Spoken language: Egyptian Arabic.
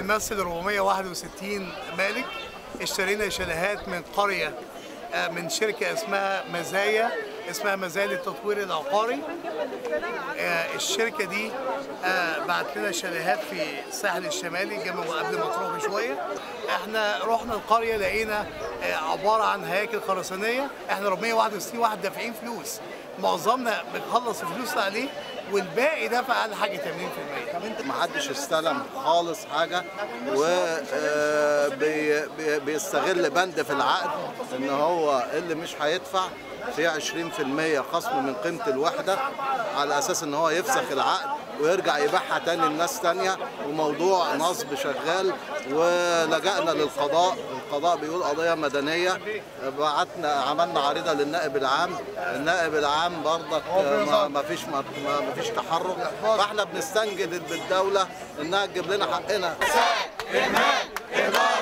بنمثل 461 مالك اشترينا شاليهات من قرية آه، من شركة اسمها مزايا اسمها مزايا للتطوير العقاري آه، الشركة دي آه، بعت لنا شاليهات في الساحل الشمالي جنب قبل مطروح بشوية احنا رحنا القرية لقينا آه، عبارة عن هياكل خرسانية احنا 461 واحد دافعين فلوس معظمنا بنخلص الفلوس اللي عليه والباقي دفع اقل حاجة 80% ما حدش استلم خالص حاجه وبيستغل بند في العقد ان هو اللي مش هيدفع في 20% خصم من قيمه الوحده على اساس ان هو يفسخ العقد ويرجع يبيعها تاني لناس تانية وموضوع نصب شغال ولجأنا للقضاء القضاء بيقول قضية مدنية بعتنا عملنا عريضة للنائب العام النائب العام برضك ما ما فيش ما ما فيش تحرك فاحنا بنستنجد بالدولة انها تجيب لنا حقنا